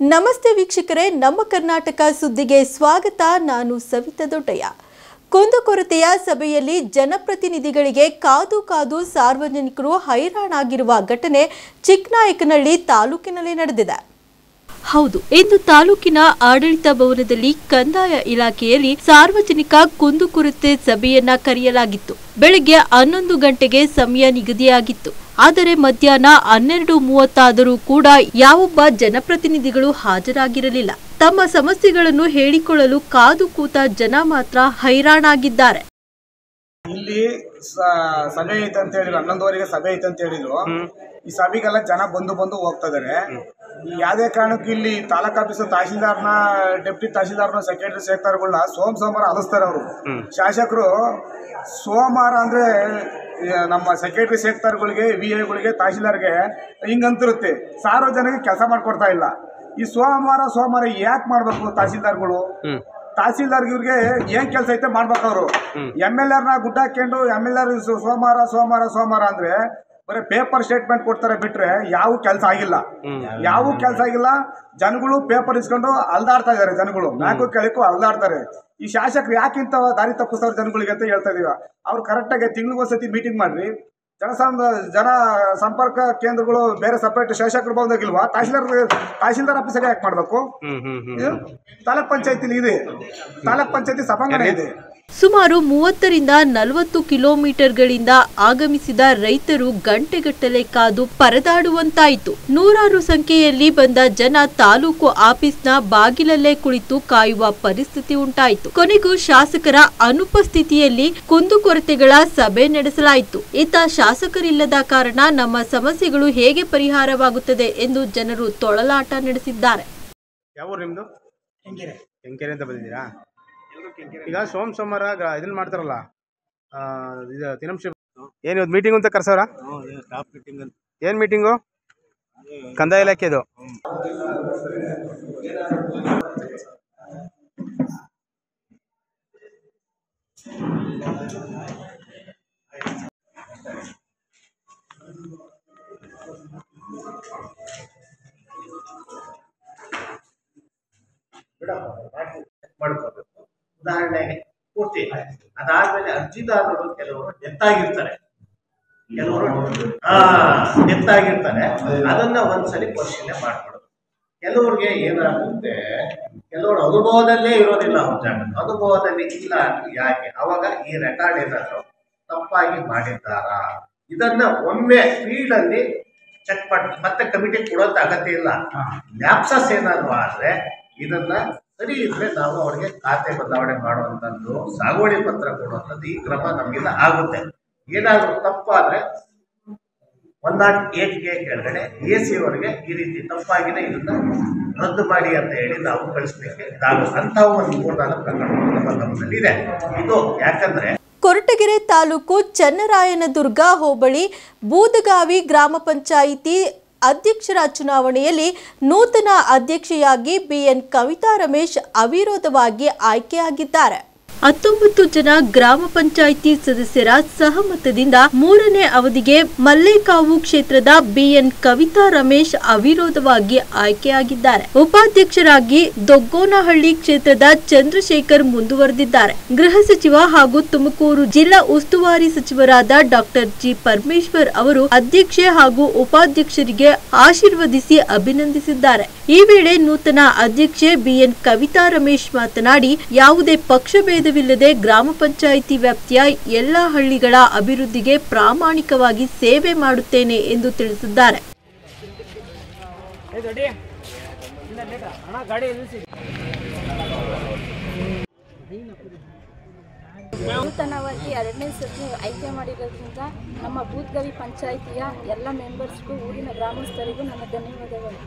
ನಮಸ್ತೆ ವೀಕ್ಷಕರೇ ನಮ್ಮ ಕರ್ನಾಟಕ ಸುದ್ದಿಗೆ ಸ್ವಾಗತ ನಾನು ಸವಿತಾ ದೊಡ್ಡಯ್ಯ ಕುಂದುಕೊರತೆಯ ಸಭೆಯಲ್ಲಿ ಜನಪ್ರತಿನಿಧಿಗಳಿಗೆ ಕಾದು ಕಾದು ಸಾರ್ವಜನಿಕರು ಹೈರಾಣಾಗಿರುವ ಘಟನೆ ಚಿಕ್ಕನಾಯಕನಹಳ್ಳಿ ತಾಲೂಕಿನಲ್ಲಿ ನಡೆದಿದೆ ಹೌದು ಇಂದು ತಾಲೂಕಿನ ಆಡಳಿತ ಭವನದಲ್ಲಿ ಕಂದಾಯ ಇಲಾಖೆಯಲ್ಲಿ ಸಾರ್ವಜನಿಕ ಕುಂದುಕೊರತೆ ಸಭೆಯನ್ನ ಕರೆಯಲಾಗಿತ್ತು ಬೆಳಗ್ಗೆ ಹನ್ನೊಂದು ಗಂಟೆಗೆ ಸಮಯ ನಿಗದಿಯಾಗಿತ್ತು ಆದರೆ ಮಧ್ಯಾಹ್ನ ಹನ್ನೆರಡು ಮೂವತ್ತಾದರೂ ಕೂಡ ಯಾವೊಬ್ಬ ಜನಪ್ರತಿನಿಧಿಗಳು ಹಾಜರಾಗಿರಲಿಲ್ಲ ತಮ್ಮ ಸಮಸ್ಯೆಗಳನ್ನು ಹೇಳಿಕೊಳ್ಳಲು ಕಾದು ಕೂತ ಜನ ಮಾತ್ರ ಹೈರಾಣಾಗಿದ್ದಾರೆ ಇಲ್ಲಿ ಸ- ಸಭೆ ಐತೆ ಅಂತ ಹೇಳಿದ್ರು ಹನ್ನೊಂದುವರೆಗೆ ಸಭೆ ಐತೆ ಅಂತ ಹೇಳಿದ್ರು ಈ ಸಭೆಗೆಲ್ಲ ಜನ ಬಂದು ಬಂದು ಹೋಗ್ತಾ ಇದಾರೆ ಯಾವುದೇ ಕಾರಣಕ್ಕೂ ಇಲ್ಲಿ ತಾಲೂಕ್ ಆಫೀಸ್ ತಹಶೀಲ್ದಾರ್ನ ಡೆಪ್ಟಿ ತಹಶೀಲ್ದಾರ್ನ ಸೆಕ್ರೆಟರಿ ಸೆಕ್ರೆಟರಿಗಳನ್ನ ಸೋಮ ಸೋಮವಾರ ಅಲಿಸ್ತಾರೆ ಅವರು ಶಾಸಕರು ಸೋಮವಾರ ಅಂದ್ರೆ ಈ ನಮ್ಮ ಸೆಕ್ರೆಟರಿ ಸೆಕ್ರೆಟರಿಗಳಿಗೆ ವಿ ಐಗಳಿಗೆ ತಹಶೀಲ್ದಾರ್ಗೆ ಹಿಂಗಂತಿರುತ್ತೆ ಸಾರ್ವಜನಿಕ ಕೆಲಸ ಮಾಡ್ಕೊಡ್ತಾ ಇಲ್ಲ ಈ ಸೋಮವಾರ ಸೋಮವಾರ ಯಾಕೆ ಮಾಡ್ಬೇಕು ತಹಶೀಲ್ದಾರ್ಗಳು ತಹಸೀಲ್ದಾರ್ ಇವ್ರಿಗೆ ಏನ್ ಕೆಲಸ ಐತೆ ಮಾಡ್ಬೇಕು ಅವರು ಎಮ್ ಎಲ್ ಆರ್ನ ಗುಡ್ಡ ಹಾಕೊಂಡು ಎಮ್ ಎಲ್ ಆರ್ ಸೋಮವಾರ ಸೋಮವಾರ ಸೋಮವಾರ ಅಂದ್ರೆ ಬರೀ ಪೇಪರ್ ಸ್ಟೇಟ್ಮೆಂಟ್ ಕೊಡ್ತಾರೆ ಬಿಟ್ರೆ ಯಾವ ಕೆಲಸ ಆಗಿಲ್ಲ ಯಾವ ಕೆಲಸ ಆಗಿಲ್ಲ ಜನಗಳು ಪೇಪರ್ ಇಸ್ಕೊಂಡು ಅಲ್ದಾಡ್ತಾ ಇದಾರೆ ಜನಗಳು ನಾಲ್ಕು ಕೆಳಕ್ಕೂ ಅಲ್ದಾಡ್ತಾರೆ ಈ ಶಾಸಕರು ಯಾಕಿಂತ ದಾರಿ ತಪ್ಪಿಸ್ತಾವ್ರ ಜನಗಳಿಗೆ ಅಂತ ಹೇಳ್ತಾ ಇದೀವ ಅವ್ರು ಕರೆಕ್ಟಾಗಿ ತಿಂಗಳಿಗೊಂದ್ಸತಿ ಮೀಟಿಂಗ್ ಮಾಡ್ರಿ ಜನಸಂದ ಜನ ಸಂಪರ್ಕ ಕೇಂದ್ರಗಳು ಬೇರೆ ಸಪರೇಟ್ ಶಾಸಕರು ಬಂದಾಗಿಲ್ವಾ ತಹಶೀಲ್ದಾರ್ ತಹಶೀಲ್ದಾರ್ ಆಫೀಸಿಗೆ ಯಾಕೆ ಮಾಡಬೇಕು ಇದು ತಾಲೂಕ್ ಪಂಚಾಯತಿಲಿ ಇದೆ ತಾಲೂಕ್ ಪಂಚಾಯತಿ ಸಭಾಂಗಣ ಇದೆ ಸುಮಾರು ಮೂವತ್ತರಿಂದ ನಲವತ್ತು ಕಿಲೋಮೀಟರ್ಗಳಿಂದ ಆಗಮಿಸಿದ ರೈತರು ಗಂಟೆಗಟ್ಟಲೆ ಕಾದು ಪರದಾಡುವಂತಾಯಿತು ನೂರಾರು ಸಂಖ್ಯೆಯಲ್ಲಿ ಬಂದ ಜನ ತಾಲೂಕು ಆಫೀಸ್ನ ಬಾಗಿಲಲ್ಲೇ ಕುಳಿತು ಕಾಯುವ ಪರಿಸ್ಥಿತಿ ಉಂಟಾಯಿತು ಕೊನೆಗೂ ಶಾಸಕರ ಅನುಪಸ್ಥಿತಿಯಲ್ಲಿ ಕುಂದುಕೊರತೆಗಳ ಸಭೆ ನಡೆಸಲಾಯಿತು ಇತ್ತ ಶಾಸಕರಿಲ್ಲದ ಕಾರಣ ನಮ್ಮ ಸಮಸ್ಯೆಗಳು ಹೇಗೆ ಪರಿಹಾರವಾಗುತ್ತದೆ ಎಂದು ಜನರು ತೊಳಲಾಟ ನಡೆಸಿದ್ದಾರೆ ಯಾವ ಊರು ನಿಮ್ಮದು ಕೆಂಕೆರೆ ಅಂತ ಬಂದಿದ್ದೀರಾ ಈಗ ಸೋಮ್ ಸೋಮವಾರ ಗ- ಇದನ್ನ ಮಾಡ್ತಾರಲ್ಲ ಆ, ಇದು ತಿನಂಶ ಏನು ಇವತ್ತು ಮೀಟಿಂಗ್ ಅಂತ ಕರ್ಸವ್ರ ಏನು ಮೀಟಿಂಗು ಕಂದಾಯ ಇಲಾಖೆದು ಮಾಡ್ಕೋಬೇಕು ಉದಾಹರಣೆಗೆ ಪೂರ್ತಿ ಅದಾದ್ಮೇಲೆ ಅರ್ಜಿದಾರರು ಕೆಲವರು ಡೆತ್ ಆಗಿರ್ತಾರೆ ಕೆಲವರು ಆ ಡೆತ್ ಆಗಿರ್ತಾರೆ ಅದನ್ನ ಒಂದ್ಸಲಿ ಪರಿಶೀಲನೆ ಮಾಡ್ಕೊಡೋದು ಕೆಲವ್ರಿಗೆ ಏನಾಗುತ್ತೆ ಕೆಲವರು ಅನುಭವದಲ್ಲೇ ಇರೋದಿಲ್ಲ ಅವ್ರ ಜಾಗ ಅನುಭವದಲ್ಲಿ ಇಲ್ಲ ಅಂದ್ರೆ ಯಾಕೆ ಅವಾಗ ಈ ರೆಕಾರ್ಡ್ ಏನಾದ್ರು ತಪ್ಪಾಗಿ ಮಾಡಿದ್ದಾರಾ ಇದನ್ನ ಒಮ್ಮೆ ಫೀಲ್ಡ್ ಅಲ್ಲಿ ಚೆಕ್ ಮಾಡಿ ಮತ್ತೆ ಕಮಿಟಿ ಕೊಡೋಂತ ಅಗತ್ಯ ಇಲ್ಲ ಲ್ಯಾಪ್ಸಸ್ ಏನಾದ್ರು ಆದ್ರೆ ಇದನ್ನ ಸರಿ ಇದ್ರೆ ನಾವು ಅವ್ರಿಗೆ ಖಾತೆ ಬದಲಾವಣೆ ಮಾಡುವಂಥದ್ದು ಸಾಗುವಳಿ ಪತ್ರ ಕೊಡುವಂಥದ್ದು ಈ ಕ್ರಮ ನಮಗೆಲ್ಲ ಆಗುತ್ತೆ ಏನಾದರೂ ತಪ್ಪಾದ್ರೆ ಒನ್ ನಾಟ್ ಏಟ್ಗೆ ಕೆಳಗಡೆ ಎ ಸಿ ಅವರಿಗೆ ಈ ರೀತಿ ತಪ್ಪಾಗಿದೆ ಇದನ್ನ ರದ್ದು ಮಾಡಿ ಅಂತ ಹೇಳಿ ನಾವು ಕಳಿಸ್ಲಿಕ್ಕೆ ಇದಾಗುತ್ತೆ ಅಂತ ಒಂದು ಮೂರ್ನಾಲ್ಕು ಪ್ರಕರಣಗಳು ನಮ್ಮ ಗಮನದಲ್ಲಿ ಇದೆ ಇದು ಯಾಕಂದ್ರೆ ಕೊರಟಗೆರೆ ತಾಲೂಕು ಚನ್ನರಾಯನದುರ್ಗ ಹೋಬಳಿ ಬೂದಗಾವಿ ಗ್ರಾಮ ಪಂಚಾಯಿತಿ ಅಧ್ಯಕ್ಷರ ಚುನಾವಣೆಯಲ್ಲಿ ನೂತನ ಅಧ್ಯಕ್ಷೆಯಾಗಿ ಬಿಎನ್ ಕವಿತಾ ರಮೇಶ್ ಅವಿರೋಧವಾಗಿ ಆಯ್ಕೆಯಾಗಿದ್ದಾರೆ ಹತ್ತೊಂಬತ್ತು ಜನ ಗ್ರಾಮ ಪಂಚಾಯಿತಿ ಸದಸ್ಯರ ಸಹಮತದಿಂದ ಮೂರನೇ ಅವಧಿಗೆ ಮಲ್ಲೇಕಾವು ಕ್ಷೇತ್ರದ ಬಿಎನ್ ಕವಿತಾ ರಮೇಶ್ ಅವಿರೋಧವಾಗಿ ಆಯ್ಕೆಯಾಗಿದ್ದಾರೆ ಉಪಾಧ್ಯಕ್ಷರಾಗಿ ದೊಗ್ಗೋನಹಳ್ಳಿ ಕ್ಷೇತ್ರದ ಚಂದ್ರಶೇಖರ್ ಮುಂದುವರೆದಿದ್ದಾರೆ ಗೃಹ ಸಚಿವ ಹಾಗೂ ತುಮಕೂರು ಜಿಲ್ಲಾ ಉಸ್ತುವಾರಿ ಸಚಿವರಾದ ಡಾಕ್ಟರ್ ಜಿ ಪರಮೇಶ್ವರ್ ಅವರು ಅಧ್ಯಕ್ಷೆ ಹಾಗೂ ಉಪಾಧ್ಯಕ್ಷರಿಗೆ ಆಶೀರ್ವದಿಸಿ ಅಭಿನಂದಿಸಿದ್ದಾರೆ ಈ ವೇಳೆ ನೂತನ ಅಧ್ಯಕ್ಷೆ ಬಿಎನ್ ಕವಿತಾ ರಮೇಶ್ ಮಾತನಾಡಿ ಯಾವುದೇ ಪಕ್ಷಭೇದವಿಲ್ಲದೆ ಗ್ರಾಮ ಪಂಚಾಯಿತಿ ವ್ಯಾಪ್ತಿಯ ಎಲ್ಲಾ ಹಳ್ಳಿಗಳ ಅಭಿವೃದ್ಧಿಗೆ ಪ್ರಾಮಾಣಿಕವಾಗಿ ಸೇವೆ ಮಾಡುತ್ತೇನೆ ಎಂದು ತಿಳಿಸಿದ್ದಾರೆ ನೂತನವಾಗಿ ಎರಡನೇ ಸತಿ ಆಯ್ಕೆ ಮಾಡಿರೋದ್ರಿಂದ ನಮ್ಮ ಬೂದ್ಗವಿ ಪಂಚಾಯಿತಿಯ ಎಲ್ಲ ಮೆಂಬರ್ಸ್ಗೂ ಊರಿನ ಗ್ರಾಮಸ್ಥರಿಗೂ ನನ್ನ ಧನ್ಯವಾದಗಳು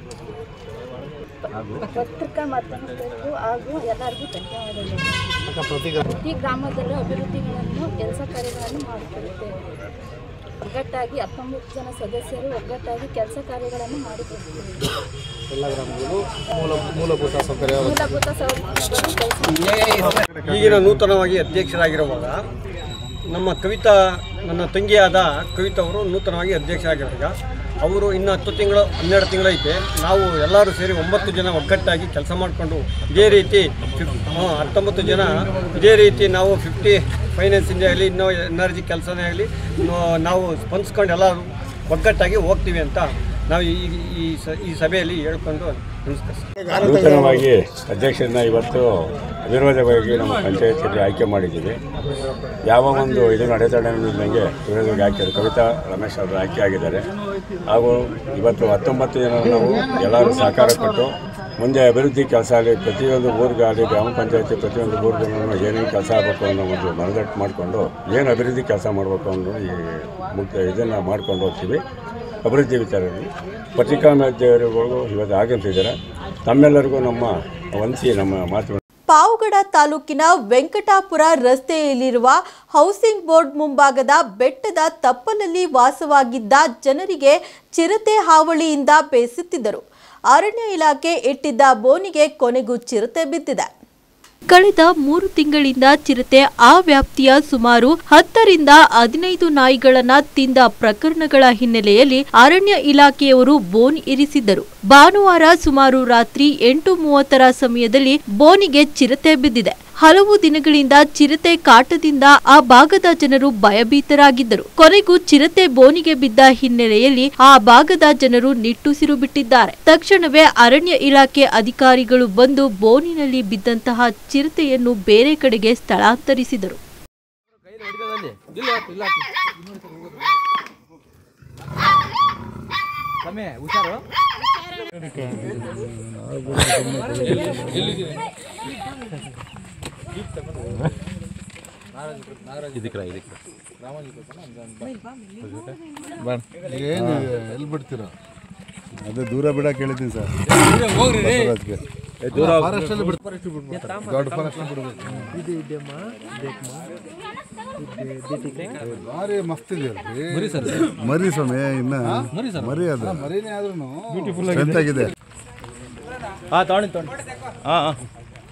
ಪತ್ರಿಕಾ ಮಾಧ್ಯಮದವರಿಗೂ ಹಾಗೂ ಎಲ್ಲರಿಗೂ ಧನ್ಯವಾದಗಳು ಪ್ರತಿ ಗ್ರಾಮದಲ್ಲೂ ಅಭಿವೃದ್ಧಿಗಳನ್ನು ಕೆಲಸ ಕಾರ್ಯಗಳನ್ನು ಮಾಡಿಕೊಡುತ್ತೇವೆ ಒಗ್ಗಟ್ಟಾಗಿ ಹತ್ತೊಂಬತ್ತು ಜನ ಸದಸ್ಯರು ಒಗ್ಗಟ್ಟಾಗಿ ಕೆಲಸ ಕಾರ್ಯಗಳನ್ನು ಮಾಡಿಕೊಡುತ್ತೇವೆ ಮೂಲಭೂತ ಸೌಕರ್ಯಗಳು ಕೆಲಸ ಈಗಿನ ನೂತನವಾಗಿ ಅಧ್ಯಕ್ಷರಾಗಿರುವಾಗ ನಮ್ಮ ಕವಿತಾ ನನ್ನ ತಂಗಿಯಾದ ಕವಿತಾ ಅವರು ನೂತನವಾಗಿ ಅಧ್ಯಕ್ಷ ಆಗಿರೋಈಗ ಅವರು ಇನ್ನು ಹತ್ತು ತಿಂಗಳು ಹನ್ನೆರಡು ತಿಂಗಳೈತೆ ನಾವು ಎಲ್ಲರೂ ಸೇರಿ ಒಂಬತ್ತು ಜನ ಒಗ್ಗಟ್ಟಾಗಿ ಕೆಲಸ ಮಾಡಿಕೊಂಡು ಇದೇ ರೀತಿ ಫಿಫ್ ಹಾಂ ಹತ್ತೊಂಬತ್ತು ಜನ ಇದೇ ರೀತಿ ನಾವು ಫಿಫ್ಟಿ ಫೈನಾನ್ಸಿಂದ ಆಗಲಿ ಇನ್ನೂ ಎನರ್ಜಿ ಕೆಲಸನೇ ಆಗಲಿ ನಾವು ಸ್ಪಂದಿಸ್ಕೊಂಡು ಎಲ್ಲರೂ ಒಗ್ಗಟ್ಟಾಗಿ ಹೋಗ್ತೀವಿ ಅಂತ ನಾವು ಈ ಈ ಸ ಈ ಸಭೆಯಲ್ಲಿ ಹೇಳ್ಕೊಂಡು ನಮಸ್ಕಾರ ನೂತನವಾಗಿ ಅಧ್ಯಕ್ಷರನ್ನ ಇವತ್ತು ಅವಿರೋಧವಾಗಿ ನಮ್ಮ ಪಂಚಾಯತಿಯಲ್ಲಿ ಆಯ್ಕೆ ಮಾಡಿದ್ದೀವಿ ಯಾವ ಒಂದು ಇದನ್ನು ಅಡೆತಡೆಯಿಲ್ಲದಂಗೆ ವಿರೋಧವಾಗಿ ಆಯ್ಕೆ ಕವಿತಾ ರಮೇಶ್ ಅವರು ಆಯ್ಕೆ ಆಗಿದ್ದಾರೆ ಹಾಗೂ ಇವತ್ತು ಹತ್ತೊಂಬತ್ತು ಜನ ನಾವು ಎಲ್ಲರೂ ಸಹಕಾರ ಕೊಟ್ಟು ಮುಂದೆ ಅಭಿವೃದ್ಧಿ ಕೆಲಸ ಆಗಲಿ ಪ್ರತಿಯೊಂದು ಊರಿಗಾಗಲಿ ಗ್ರಾಮ ಪಂಚಾಯತಿ ಪ್ರತಿಯೊಂದು ಊರಿಗೂ ಏನೇನು ಕೆಲಸ ಆಗಬೇಕು ಅನ್ನೋ ಒಂದು ಮನದಟ್ಟು ಮಾಡಿಕೊಂಡು ಏನು ಅಭಿವೃದ್ಧಿ ಕೆಲಸ ಮಾಡಬೇಕು ಅನ್ನೋ ಈ ಮುಖ್ಯ ಇದನ್ನು ಮಾಡ್ಕೊಂಡು ಹೋಗ್ತೀವಿ ಅಭಿವೃದ್ಧಿ ವಿಚಾರದಲ್ಲಿ ಪತ್ರಿಕಾ ಮಾಧ್ಯಮಗಳು ಇವತ್ತು ಆಗಂತಿದ್ದಾರೆ ತಮ್ಮೆಲ್ಲರಿಗೂ ನಮ್ಮ ವಂಚಿ ನಮ್ಮ ಮಾತು ಪಾವಗಡ ತಾಲೂಕಿನ ವೆಂಕಟಾಪುರ ರಸ್ತೆಯಲ್ಲಿರುವ ಹೌಸಿಂಗ್ ಬೋರ್ಡ್ ಮುಂಭಾಗದ ಬೆಟ್ಟದ ತಪ್ಪಲಲ್ಲಿ ವಾಸವಾಗಿದ್ದ ಜನರಿಗೆ ಚಿರತೆ ಹಾವಳಿಯಿಂದ ಬೇಸತ್ತಿದ್ದರು ಅರಣ್ಯ ಇಲಾಖೆ ಇಟ್ಟಿದ್ದ ಬೋನಿಗೆ ಕೊನೆಗೂ ಚಿರತೆ ಬಿದ್ದಿದೆ ಕಳೆದ ಮೂರು ತಿಂಗಳಿಂದ ಚಿರತೆ ಆ ವ್ಯಾಪ್ತಿಯ ಸುಮಾರು ಹತ್ತರಿಂದ ಹದಿನೈದು ನಾಯಿಗಳನ್ನ ತಿಂದ ಪ್ರಕರಣಗಳ ಹಿನ್ನೆಲೆಯಲ್ಲಿ ಅರಣ್ಯ ಇಲಾಖೆಯವರು ಬೋನ್ ಇರಿಸಿದ್ದರು ಭಾನುವಾರ ಸುಮಾರು ರಾತ್ರಿ ಎಂಟು ಮೂವತ್ತರ ಸಮಯದಲ್ಲಿ ಬೋನಿಗೆ ಚಿರತೆ ಬಿದ್ದಿದೆ ಹಲವು ದಿನಗಳಿಂದ ಚಿರತೆ ಕಾಟದಿಂದ ಆ ಭಾಗದ ಜನರು ಭಯಭೀತರಾಗಿದ್ದರು ಕೊನೆಗೂ ಚಿರತೆ ಬೋನಿಗೆ ಬಿದ್ದ ಹಿನ್ನೆಲೆಯಲ್ಲಿ ಆ ಭಾಗದ ಜನರು ನಿಟ್ಟುಸಿರು ಬಿಟ್ಟಿದ್ದಾರೆ ತಕ್ಷಣವೇ ಅರಣ್ಯ ಇಲಾಖೆ ಅಧಿಕಾರಿಗಳು ಬಂದು ಬೋನಿನಲ್ಲಿ ಬಿದ್ದಂತಹ ಚಿರತೆಯನ್ನು ಬೇರೆ ಕಡೆಗೆ ಸ್ಥಳಾಂತರಿಸಿದರು ಏನು ಎಲ್ಲಿ ಬಿಡ್ತೀರಾ ಅದೇ ದೂರ ಬಿಡಕ್ಕೆ ಹೇಳಿದ್ದೀನಿ ಸರ್ ಬಸವರಾಜ್ಗೆ. ಫಾರೆಸ್ಟಲ್ಲಿ ಬಿಡ್- ದೊಡ್ಡ ಫಾರೆಸ್ಟ್ ಬಿಡ್ಬೇಕು ಭಾರಿ ಮಸ್ತ್ ಇದೆಯಲ್ರಿ ಮರಿ ಸ್ವಾಮಿ ಇನ್ನ ಮರಿ ಅದು ಮರಿನೇ ಆದ್ರೂ ಆಗಿದೆ ಹಾಂ ತೊಗೊಂಡು ತೊಗೊಂಡು ಹಾಂ ಹಾಂ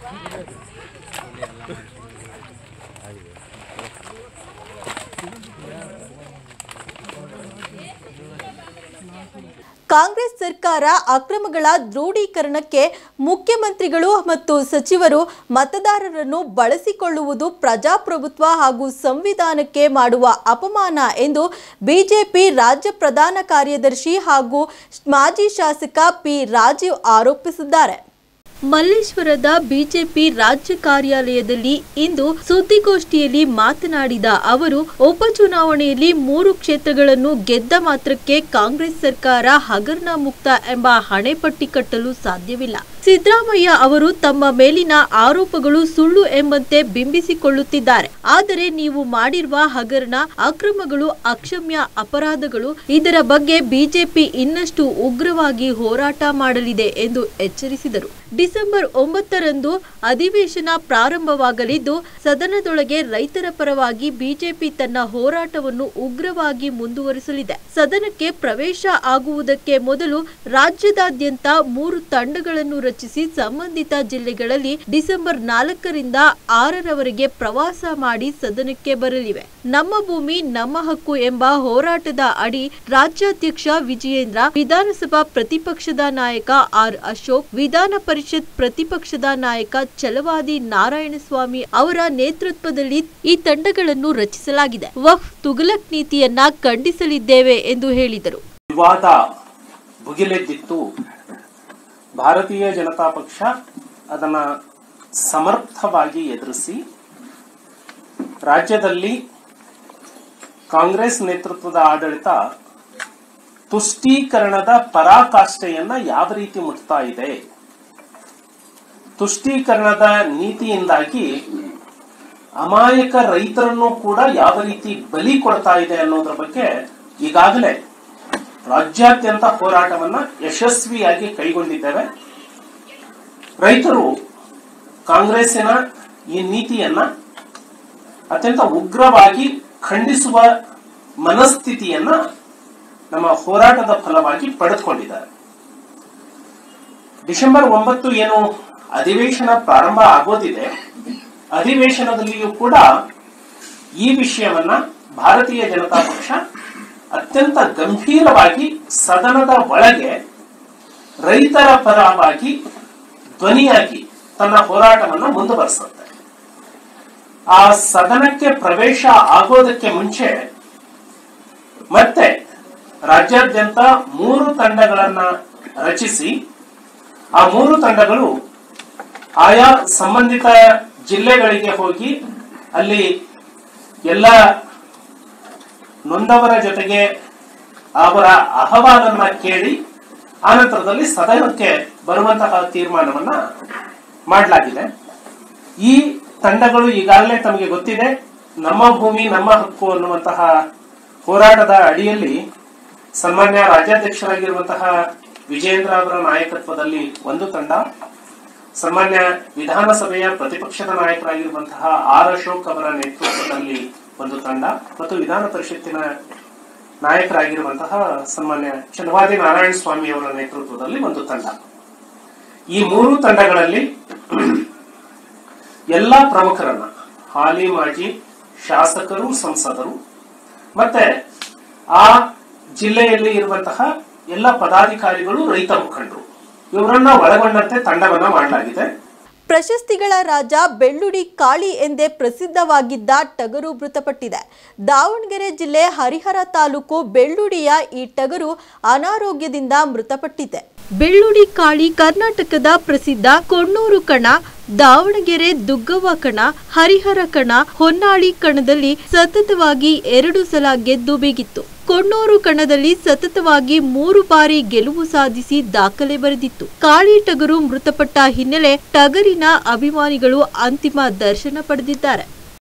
ಕಾಂಗ್ರೆಸ್ ಸರ್ಕಾರ ಅಕ್ರಮಗಳ ದೃಢೀಕರಣಕ್ಕೆ ಮುಖ್ಯಮಂತ್ರಿಗಳು ಮತ್ತು ಸಚಿವರು ಮತದಾರರನ್ನು ಬಳಸಿಕೊಳ್ಳುವುದು ಪ್ರಜಾಪ್ರಭುತ್ವ ಹಾಗೂ ಸಂವಿಧಾನಕ್ಕೆ ಮಾಡುವ ಅಪಮಾನ ಎಂದು ಬಿಜೆಪಿ ರಾಜ್ಯ ಪ್ರಧಾನ ಕಾರ್ಯದರ್ಶಿ ಹಾಗೂ ಮಾಜಿ ಶಾಸಕ ಪಿ ರಾಜೀವ್ ಆರೋಪಿಸಿದ್ದಾರೆ ಮಲ್ಲೇಶ್ವರದ ಬಿಜೆಪಿ ರಾಜ್ಯ ಕಾರ್ಯಾಲಯದಲ್ಲಿ ಇಂದು ಸುದ್ದಿಗೋಷ್ಠಿಯಲ್ಲಿ ಮಾತನಾಡಿದ ಅವರು ಉಪಚುನಾವಣೆಯಲ್ಲಿ ಮೂರು ಕ್ಷೇತ್ರಗಳನ್ನು ಗೆದ್ದ ಮಾತ್ರಕ್ಕೆ ಕಾಂಗ್ರೆಸ್ ಸರ್ಕಾರ ಹಗರಣ ಮುಕ್ತ ಎಂಬ ಹಣೆಪಟ್ಟಿ ಕಟ್ಟಲು ಸಾಧ್ಯವಿಲ್ಲ ಸಿದ್ದರಾಮಯ್ಯ ಅವರು ತಮ್ಮ ಮೇಲಿನ ಆರೋಪಗಳು ಸುಳ್ಳು ಎಂಬಂತೆ ಬಿಂಬಿಸಿಕೊಳ್ಳುತ್ತಿದ್ದಾರೆ ಆದರೆ ನೀವು ಮಾಡಿರುವ ಹಗರಣ ಅಕ್ರಮಗಳು ಅಕ್ಷಮ್ಯ ಅಪರಾಧಗಳು ಇದರ ಬಗ್ಗೆ ಬಿಜೆಪಿ ಇನ್ನಷ್ಟು ಉಗ್ರವಾಗಿ ಹೋರಾಟ ಮಾಡಲಿದೆ ಎಂದು ಎಚ್ಚರಿಸಿದರು ಡಿಸೆಂಬರ್ ಒಂಬತ್ತರಂದು ಅಧಿವೇಶನ ಪ್ರಾರಂಭವಾಗಲಿದ್ದು ಸದನದೊಳಗೆ ರೈತರ ಪರವಾಗಿ ಬಿಜೆಪಿ ತನ್ನ ಹೋರಾಟವನ್ನು ಉಗ್ರವಾಗಿ ಮುಂದುವರಿಸಲಿದೆ ಸದನಕ್ಕೆ ಪ್ರವೇಶ ಆಗುವುದಕ್ಕೆ ಮೊದಲು ರಾಜ್ಯದಾದ್ಯಂತ ಮೂರು ತಂಡಗಳನ್ನು ರಚಿಸಿ ಸಂಬಂಧಿತ ಜಿಲ್ಲೆಗಳಲ್ಲಿ ಡಿಸೆಂಬರ್ ನಾಲ್ಕರಿಂದ ಆರರವರೆಗೆ ಪ್ರವಾಸ ಮಾಡಿ ಸದನಕ್ಕೆ ಬರಲಿವೆ ನಮ್ಮ ಭೂಮಿ ನಮ್ಮ ಹಕ್ಕು ಎಂಬ ಹೋರಾಟದ ಅಡಿ ರಾಜ್ಯಾಧ್ಯಕ್ಷ ವಿಜಯೇಂದ್ರ ವಿಧಾನಸಭಾ ಪ್ರತಿಪಕ್ಷದ ನಾಯಕ ಆರ್ ಅಶೋಕ್ ವಿಧಾನ ಪರಿಷತ್ ಪ್ರತಿಪಕ್ಷದ ನಾಯಕ ಛಲವಾದಿ ನಾರಾಯಣಸ್ವಾಮಿ ಅವರ ನೇತೃತ್ವದಲ್ಲಿ ಈ ತಂಡಗಳನ್ನು ರಚಿಸಲಾಗಿದೆ ವಫ್ ತುಗಲಕ್ ನೀತಿಯನ್ನ ಖಂಡಿಸಲಿದ್ದೇವೆ ಎಂದು ಹೇಳಿದರು ವಿವಾದ ಭುಗಿಲೆದ್ದಿತ್ತು ಭಾರತೀಯ ಜನತಾ ಪಕ್ಷ ಅದನ್ನ ಸಮರ್ಥವಾಗಿ ಎದುರಿಸಿ ರಾಜ್ಯದಲ್ಲಿ ಕಾಂಗ್ರೆಸ್ ನೇತೃತ್ವದ ಆಡಳಿತ ತುಷ್ಟೀಕರಣದ ಪರಾಕಾಷ್ಠೆಯನ್ನ ಯಾವ ರೀತಿ ಮುಟ್ತಾ ಇದೆ ತುಷ್ಟೀಕರಣದ ನೀತಿಯಿಂದಾಗಿ ಅಮಾಯಕ ರೈತರನ್ನು ಕೂಡ ಯಾವ ರೀತಿ ಬಲಿ ಕೊಡ್ತಾ ಇದೆ ಅನ್ನೋದ್ರ ಬಗ್ಗೆ ಈಗಾಗಲೇ ರಾಜ್ಯಾದ್ಯಂತ ಹೋರಾಟವನ್ನ ಯಶಸ್ವಿಯಾಗಿ ಕೈಗೊಂಡಿದ್ದೇವೆ ರೈತರು ಕಾಂಗ್ರೆಸ್ಸಿನ ಈ ನೀತಿಯನ್ನ ಅತ್ಯಂತ ಉಗ್ರವಾಗಿ ಖಂಡಿಸುವ ಮನಸ್ಥಿತಿಯನ್ನ ನಮ್ಮ ಹೋರಾಟದ ಫಲವಾಗಿ ಪಡೆದುಕೊಂಡಿದ್ದಾರೆ ಡಿಸೆಂಬರ್ ಒಂಬತ್ತು ಏನು ಅಧಿವೇಶನ ಪ್ರಾರಂಭ ಆಗೋದಿದೆ ಅಧಿವೇಶನದಲ್ಲಿಯೂ ಕೂಡ ಈ ವಿಷಯವನ್ನ ಭಾರತೀಯ ಜನತಾ ಪಕ್ಷ ಅತ್ಯಂತ ಗಂಭೀರವಾಗಿ ಸದನದ ಒಳಗೆ ರೈತರ ಪರವಾಗಿ ಧ್ವನಿಯಾಗಿ ತನ್ನ ಹೋರಾಟವನ್ನು ಮುಂದುವರಿಸುತ್ತೆ ಆ ಸದನಕ್ಕೆ ಪ್ರವೇಶ ಆಗೋದಕ್ಕೆ ಮುಂಚೆ ಮತ್ತೆ ರಾಜ್ಯಾದ್ಯಂತ ಮೂರು ತಂಡಗಳನ್ನ ರಚಿಸಿ ಆ ಮೂರು ತಂಡಗಳು ಆಯಾ ಸಂಬಂಧಿತ ಜಿಲ್ಲೆಗಳಿಗೆ ಹೋಗಿ ಅಲ್ಲಿ ಎಲ್ಲ ನೊಂದವರ ಜೊತೆಗೆ ಅವರ ಅಹವಾಲನ್ನ ಕೇಳಿ ಆನಂತರದಲ್ಲಿ ಸದನಕ್ಕೆ ಬರುವಂತಹ ತೀರ್ಮಾನವನ್ನ ಮಾಡಲಾಗಿದೆ ಈ ತಂಡಗಳು ಈಗಾಗಲೇ ತಮಗೆ ಗೊತ್ತಿದೆ ನಮ್ಮ ಭೂಮಿ ನಮ್ಮ ಹಕ್ಕು ಅನ್ನುವಂತಹ ಹೋರಾಟದ ಅಡಿಯಲ್ಲಿ ಸನ್ಮಾನ್ಯ ರಾಜ್ಯಾಧ್ಯಕ್ಷರಾಗಿರುವಂತಹ ವಿಜೇಂದ್ರ ಅವರ ನಾಯಕತ್ವದಲ್ಲಿ ಒಂದು ತಂಡ ಸನ್ಮಾನ್ಯ ವಿಧಾನಸಭೆಯ ಪ್ರತಿಪಕ್ಷದ ನಾಯಕರಾಗಿರುವಂತಹ ಆರ್ ಅಶೋಕ್ ಅವರ ನೇತೃತ್ವದಲ್ಲಿ ಒಂದು ತಂಡ ಮತ್ತು ವಿಧಾನ ಪರಿಷತ್ತಿನ ನಾಯಕರಾಗಿರುವಂತಹ ಸನ್ಮಾನ್ಯ ಚನ್ನವಾದಿ ನಾರಾಯಣ ಸ್ವಾಮಿ ಅವರ ನೇತೃತ್ವದಲ್ಲಿ ಒಂದು ತಂಡ ಈ ಮೂರು ತಂಡಗಳಲ್ಲಿ ಎಲ್ಲ ಪ್ರಮುಖರನ್ನ ಹಾಲಿ ಮಾಜಿ ಶಾಸಕರು ಸಂಸದರು ಮತ್ತೆ ಆ ಜಿಲ್ಲೆಯಲ್ಲಿ ಇರುವಂತಹ ಎಲ್ಲ ಪದಾಧಿಕಾರಿಗಳು ರೈತ ಮುಖಂಡರು ಇವರನ್ನ ಒಳಗೊಂಡಂತೆ ತಂಡವನ್ನ ಮಾಡಲಾಗಿದೆ ಪ್ರಶಸ್ತಿಗಳ ರಾಜ ಬೆಳ್ಳುಡಿ ಕಾಳಿ ಎಂದೇ ಪ್ರಸಿದ್ಧವಾಗಿದ್ದ ಟಗರು ಮೃತಪಟ್ಟಿದೆ ದಾವಣಗೆರೆ ಜಿಲ್ಲೆ ಹರಿಹರ ತಾಲೂಕು ಬೆಳ್ಳುಡಿಯ ಈ ಟಗರು ಅನಾರೋಗ್ಯದಿಂದ ಮೃತಪಟ್ಟಿದೆ ಬೆಳ್ಳುಡಿ ಕಾಳಿ ಕರ್ನಾಟಕದ ಪ್ರಸಿದ್ಧ ಕೊಣ್ಣೂರು ಕಣ ದಾವಣಗೆರೆ ದುಗ್ಗವ್ವ ಕಣ ಹರಿಹರ ಕಣ ಹೊನ್ನಾಳಿ ಕಣದಲ್ಲಿ ಸತತವಾಗಿ ಎರಡು ಸಲ ಗೆದ್ದು ಬೀಗಿತ್ತು ಕೊಣ್ಣೂರು ಕಣದಲ್ಲಿ ಸತತವಾಗಿ ಮೂರು ಬಾರಿ ಗೆಲುವು ಸಾಧಿಸಿ ದಾಖಲೆ ಬರೆದಿತ್ತು ಕಾಳಿ ಟಗರು ಮೃತಪಟ್ಟ ಹಿನ್ನೆಲೆ ಟಗರಿನ ಅಭಿಮಾನಿಗಳು ಅಂತಿಮ ದರ್ಶನ ಪಡೆದಿದ್ದಾರೆ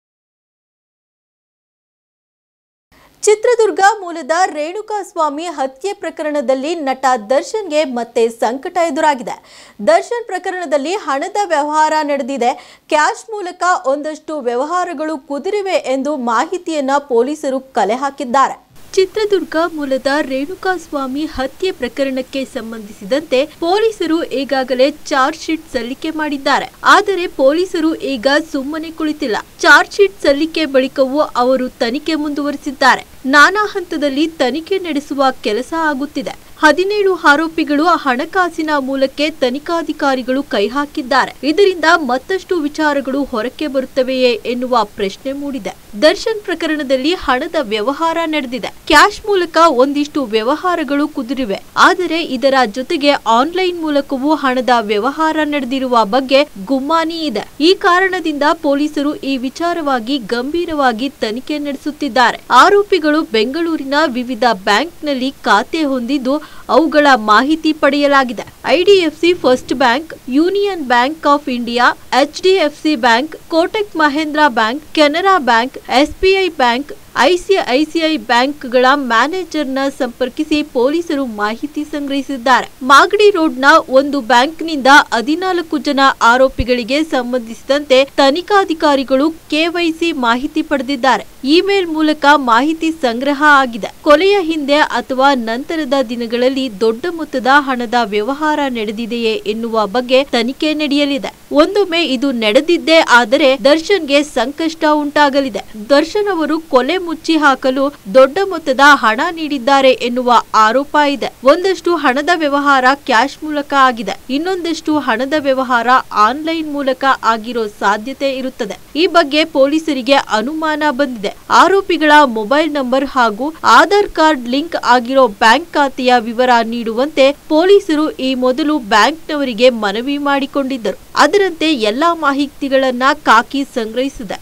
ಚಿತ್ರದುರ್ಗ ಮೂಲದ ರೇಣುಕಾಸ್ವಾಮಿ ಹತ್ಯೆ ಪ್ರಕರಣದಲ್ಲಿ ನಟ ದರ್ಶನ್ಗೆ ಮತ್ತೆ ಸಂಕಟ ಎದುರಾಗಿದೆ ದರ್ಶನ್ ಪ್ರಕರಣದಲ್ಲಿ ಹಣದ ವ್ಯವಹಾರ ನಡೆದಿದೆ ಕ್ಯಾಶ್ ಮೂಲಕ ಒಂದಷ್ಟು ವ್ಯವಹಾರಗಳು ಕುದುರಿವೆ ಎಂದು ಮಾಹಿತಿಯನ್ನ ಪೊಲೀಸರು ಕಲೆ ಹಾಕಿದ್ದಾರೆ ಚಿತ್ರದುರ್ಗ ಮೂಲದ ರೇಣುಕಾಸ್ವಾಮಿ ಹತ್ಯೆ ಪ್ರಕರಣಕ್ಕೆ ಸಂಬಂಧಿಸಿದಂತೆ ಪೊಲೀಸರು ಈಗಾಗಲೇ ಚಾರ್ಜ್ ಶೀಟ್ ಸಲ್ಲಿಕೆ ಮಾಡಿದ್ದಾರೆ ಆದರೆ ಪೊಲೀಸರು ಈಗ ಸುಮ್ಮನೆ ಕುಳಿತಿಲ್ಲ ಚಾರ್ಜ್ ಶೀಟ್ ಸಲ್ಲಿಕೆ ಬಳಿಕವೂ ಅವರು ತನಿಖೆ ಮುಂದುವರಿಸಿದ್ದಾರೆ ನಾನಾ ಹಂತದಲ್ಲಿ ತನಿಖೆ ನಡೆಸುವ ಕೆಲಸ ಆಗುತ್ತಿದೆ ಹದಿನೇಳು ಆರೋಪಿಗಳು ಹಣಕಾಸಿನ ಮೂಲಕ್ಕೆ ತನಿಖಾಧಿಕಾರಿಗಳು ಕೈ ಹಾಕಿದ್ದಾರೆ ಇದರಿಂದ ಮತ್ತಷ್ಟು ವಿಚಾರಗಳು ಹೊರಕ್ಕೆ ಬರುತ್ತವೆಯೇ ಎನ್ನುವ ಪ್ರಶ್ನೆ ಮೂಡಿದೆ ದರ್ಶನ್ ಪ್ರಕರಣದಲ್ಲಿ ಹಣದ ವ್ಯವಹಾರ ನಡೆದಿದೆ ಕ್ಯಾಶ್ ಮೂಲಕ ಒಂದಿಷ್ಟು ವ್ಯವಹಾರಗಳು ಕುದುರಿವೆ ಆದರೆ ಇದರ ಜೊತೆಗೆ ಆನ್ಲೈನ್ ಮೂಲಕವೂ ಹಣದ ವ್ಯವಹಾರ ನಡೆದಿರುವ ಬಗ್ಗೆ ಗುಮ್ಮಾನಿ ಇದೆ ಈ ಕಾರಣದಿಂದ ಪೊಲೀಸರು ಈ ವಿಚಾರವಾಗಿ ಗಂಭೀರವಾಗಿ ತನಿಖೆ ನಡೆಸುತ್ತಿದ್ದಾರೆ ಆರೋಪಿಗಳು ಬೆಂಗಳೂರಿನ ವಿವಿಧ ಬ್ಯಾಂಕ್ನಲ್ಲಿ ಖಾತೆ ಹೊಂದಿದ್ದು ಅವುಗಳ ಮಾಹಿತಿ ಪಡೆಯಲಾಗಿದೆ IDFC first bank union bank of India HDFC bank Kotak Mahindra bank Canara bank SBI bank ICICI ಬ್ಯಾಂಕ್ಗಳ ಮ್ಯಾನೇಜರ್ನ ಸಂಪರ್ಕಿಸಿ ಪೊಲೀಸರು ಮಾಹಿತಿ ಸಂಗ್ರಹಿಸಿದ್ದಾರೆ ಮಾಗಡಿ ರೋಡ್ನ ಒಂದು ಬ್ಯಾಂಕ್ನಿಂದ ಹದಿನಾಲ್ಕು ಜನ ಆರೋಪಿಗಳಿಗೆ ಸಂಬಂಧಿಸಿದಂತೆ ತನಿಖಾಧಿಕಾರಿಗಳು ಕೆವೈಸಿ ಮಾಹಿತಿ ಪಡೆದಿದ್ದಾರೆ ಇಮೇಲ್ ಮೂಲಕ ಮಾಹಿತಿ ಸಂಗ್ರಹ ಆಗಿದೆ ಕೊಲೆಯ ಹಿಂದೆ ಅಥವಾ ನಂತರದ ದಿನಗಳಲ್ಲಿ ದೊಡ್ಡ ಮೊತ್ತದ ಹಣದ ವ್ಯವಹಾರ ನಡೆದಿದೆಯೇ ಎನ್ನುವ ಬಗ್ಗೆ ತನಿಖೆ ನಡೆಯಲಿದೆ ಒಂದೊಮ್ಮೆ ಇದು ನಡೆದಿದ್ದೇ ಆದರೆ ದರ್ಶನ್ಗೆ ಸಂಕಷ್ಟ ಉಂಟಾಗಲಿದೆ ದರ್ಶನ್ ಅವರು ಕೊಲೆ ಮುಚ್ಚಿ ಹಾಕಲು ದೊಡ್ಡ ಮೊತ್ತದ ಹಣ ನೀಡಿದ್ದಾರೆ ಎನ್ನುವ ಆರೋಪ ಇದೆ ಒಂದಷ್ಟು ಹಣದ ವ್ಯವಹಾರ ಕ್ಯಾಶ್ ಮೂಲಕ ಆಗಿದೆ ಇನ್ನೊಂದಷ್ಟು ಹಣದ ವ್ಯವಹಾರ ಆನ್ಲೈನ್ ಮೂಲಕ ಆಗಿರೋ ಸಾಧ್ಯತೆ ಇರುತ್ತದೆ ಈ ಬಗ್ಗೆ ಪೊಲೀಸರಿಗೆ ಅನುಮಾನ ಬಂದಿದೆ ಆರೋಪಿಗಳ ಮೊಬೈಲ್ ನಂಬರ್ ಹಾಗೂ ಆಧಾರ್ ಕಾರ್ಡ್ ಲಿಂಕ್ ಆಗಿರೋ ಬ್ಯಾಂಕ್ ಖಾತೆಯ ವಿವರ ನೀಡುವಂತೆ ಪೊಲೀಸರು ಈ ಮೊದಲು ಬ್ಯಾಂಕ್ನವರಿಗೆ ಮನವಿ ಮಾಡಿಕೊಂಡಿದ್ದರು ಅದರಂತೆ ಎಲ್ಲಾ ಮಾಹಿತಿಗಳನ್ನ ಕಾಕಿ ಸಂಗ್ರಹಿಸಿದೆ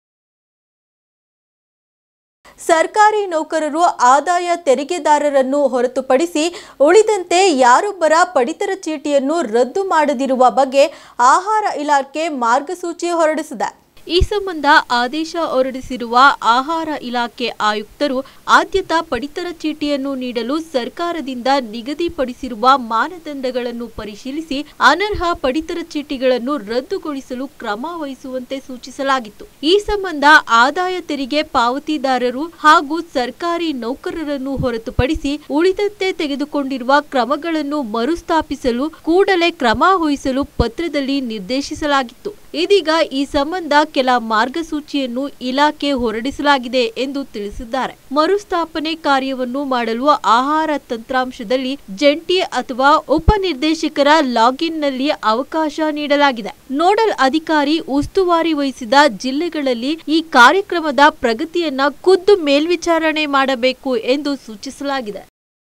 ಸರ್ಕಾರಿ ನೌಕರರು ಆದಾಯ ತೆರಿಗೆದಾರರನ್ನು ಹೊರತುಪಡಿಸಿ ಉಳಿದಂತೆ ಯಾರೊಬ್ಬರ ಪಡಿತರ ಚೀಟಿಯನ್ನು ರದ್ದು ಮಾಡದಿರುವ ಬಗ್ಗೆ ಆಹಾರ ಇಲಾಖೆ ಮಾರ್ಗಸೂಚಿ ಹೊರಡಿಸಿದೆ ಈ ಸಂಬಂಧ ಆದೇಶ ಹೊರಡಿಸಿರುವ ಆಹಾರ ಇಲಾಖೆ ಆಯುಕ್ತರು ಆದ್ಯತಾ ಪಡಿತರ ಚೀಟಿಯನ್ನು ನೀಡಲು ಸರ್ಕಾರದಿಂದ ನಿಗದಿಪಡಿಸಿರುವ ಮಾನದಂಡಗಳನ್ನು ಪರಿಶೀಲಿಸಿ ಅನರ್ಹ ಪಡಿತರ ಚೀಟಿಗಳನ್ನು ರದ್ದುಗೊಳಿಸಲು ಕ್ರಮ ವಹಿಸುವಂತೆ ಸೂಚಿಸಲಾಗಿತ್ತು ಈ ಸಂಬಂಧ ಆದಾಯ ತೆರಿಗೆ ಪಾವತಿದಾರರು ಹಾಗೂ ಸರ್ಕಾರಿ ನೌಕರರನ್ನು ಹೊರತುಪಡಿಸಿ ಉಳಿದಂತೆ ತೆಗೆದುಕೊಂಡಿರುವ ಕ್ರಮಗಳನ್ನು ಮರುಸ್ಥಾಪಿಸಲು ಕೂಡಲೇ ಕ್ರಮ ವಹಿಸಲು ಪತ್ರದಲ್ಲಿ ನಿರ್ದೇಶಿಸಲಾಗಿತ್ತು ಇದೀಗ ಈ ಸಂಬಂಧ ಕೆಲ ಮಾರ್ಗಸೂಚಿಯನ್ನು ಇಲಾಖೆ ಹೊರಡಿಸಲಾಗಿದೆ ಎಂದು ತಿಳಿಸಿದ್ದಾರೆ ಮರುಸ್ಥಾಪನೆ ಕಾರ್ಯವನ್ನು ಮಾಡಲು ಆಹಾರ ತಂತ್ರಾಂಶದಲ್ಲಿ ಜಂಟಿ ಅಥವಾ ಉಪನಿರ್ದೇಶಕರ ಲಾಗಿನ್ನಲ್ಲಿ ಅವಕಾಶ ನೀಡಲಾಗಿದೆ ನೋಡಲ್ ಅಧಿಕಾರಿ ಉಸ್ತುವಾರಿ ವಹಿಸಿದ ಜಿಲ್ಲೆಗಳಲ್ಲಿ ಈ ಕಾರ್ಯಕ್ರಮದ ಪ್ರಗತಿಯನ್ನ ಖುದ್ದು ಮೇಲ್ವಿಚಾರಣೆ ಮಾಡಬೇಕು ಎಂದು ಸೂಚಿಸಲಾಗಿದೆ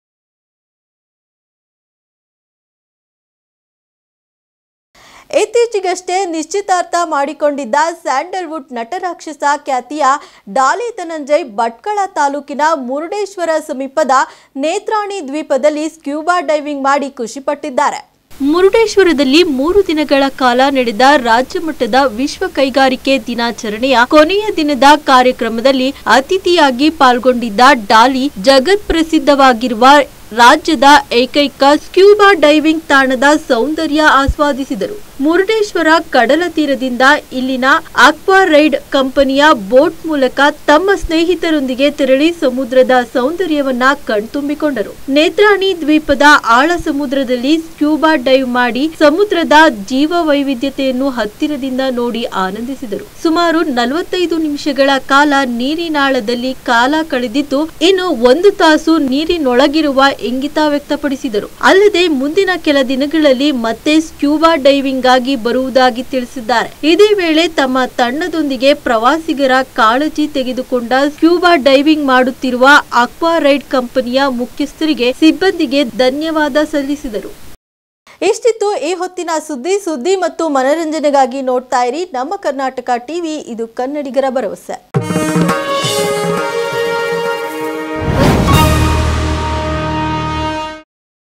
ಇತ್ತೀಚೆಗಷ್ಟೇ ನಿಶ್ಚಿತಾರ್ಥ ಮಾಡಿಕೊಂಡಿದ್ದ ಸ್ಯಾಂಡಲ್ವುಡ್ ನಟರಾಕ್ಷಸ ಖ್ಯಾತಿಯ ಡಾಲಿ ಧನಂಜಯ್ ಭಟ್ಕಳ ತಾಲೂಕಿನ ಮುರುಡೇಶ್ವರ ಸಮೀಪದ ನೇತ್ರಾಣಿ ದ್ವೀಪದಲ್ಲಿ ಸ್ಕ್ಯೂಬಾ ಡೈವಿಂಗ್ ಮಾಡಿ ಖುಷಿಪಟ್ಟಿದ್ದಾರೆ ಮುರುಡೇಶ್ವರದಲ್ಲಿ ಮೂರು ದಿನಗಳ ಕಾಲ ನಡೆದ ರಾಜ್ಯ ಮಟ್ಟದ ವಿಶ್ವ ಕೈಗಾರಿಕೆ ದಿನಾಚರಣೆಯ ಕೊನೆಯ ದಿನದ ಕಾರ್ಯಕ್ರಮದಲ್ಲಿ ಅತಿಥಿಯಾಗಿ ಪಾಲ್ಗೊಂಡಿದ್ದ ಡಾಲಿ ಜಗತ್ ಪ್ರಸಿದ್ಧವಾಗಿರುವ ರಾಜ್ಯದ ಏಕೈಕ ಸ್ಕ್ಯೂಬಾ ಡೈವಿಂಗ್ ತಾಣದ ಸೌಂದರ್ಯ ಆಸ್ವಾದಿಸಿದರು ಮುರುಡೇಶ್ವರ ಕಡಲ ತೀರದಿಂದ ಇಲ್ಲಿನ ಆಕ್ವಾ ರೈಡ್ ಕಂಪನಿಯ ಬೋಟ್ ಮೂಲಕ ತಮ್ಮ ಸ್ನೇಹಿತರೊಂದಿಗೆ ತೆರಳಿ ಸಮುದ್ರದ ಸೌಂದರ್ಯವನ್ನ ಕಣ್ತುಂಬಿಕೊಂಡರು ನೇತ್ರಾಣಿ ದ್ವೀಪದ ಆಳ ಸಮುದ್ರದಲ್ಲಿ ಸ್ಕ್ಯೂಬಾ ಡೈವ್ ಮಾಡಿ ಸಮುದ್ರದ ಜೀವ ವೈವಿಧ್ಯತೆಯನ್ನು ಹತ್ತಿರದಿಂದ ನೋಡಿ ಆನಂದಿಸಿದರು ಸುಮಾರು ನಲವತ್ತೈದು ನಿಮಿಷಗಳ ಕಾಲ ನೀರಿನಾಳದಲ್ಲಿ ಕಾಲ ಕಳೆದಿದ್ದು ಇನ್ನು ಒಂದು ತಾಸು ನೀರಿನೊಳಗಿರುವ ಇಂಗಿತ ವ್ಯಕ್ತಪಡಿಸಿದರು ಅಲ್ಲದೆ ಮುಂದಿನ ಕೆಲ ದಿನಗಳಲ್ಲಿ ಮತ್ತೆ ಸ್ಕ್ಯೂಬಾ ಡೈವಿಂಗ್ ಗಾಗಿ ಬರುವುದಾಗಿ ತಿಳಿಸಿದ್ದಾರೆ ಇದೇ ವೇಳೆ ತಮ್ಮ ತಂಡದೊಂದಿಗೆ ಪ್ರವಾಸಿಗರ ಕಾಳಜಿ ತೆಗೆದುಕೊಂಡ ಸ್ಕ್ಯೂಬಾ ಡೈವಿಂಗ್ ಮಾಡುತ್ತಿರುವ ಅಕ್ವಾ ರೈಡ್ ಕಂಪನಿಯ ಮುಖ್ಯಸ್ಥರಿಗೆ ಸಿಬ್ಬಂದಿಗೆ ಧನ್ಯವಾದ ಸಲ್ಲಿಸಿದರು ಇಷ್ಟಿತ್ತು ಈ ಹೊತ್ತಿನ ಸುದ್ದಿ ಸುದ್ದಿ ಮತ್ತು ಮನರಂಜನೆಗಾಗಿ ನೋಡ್ತಾ ಇರಿ ನಮ್ಮ ಕರ್ನಾಟಕ ಟಿವಿ ಇದು ಕನ್ನಡಿಗರ ಭರವಸೆ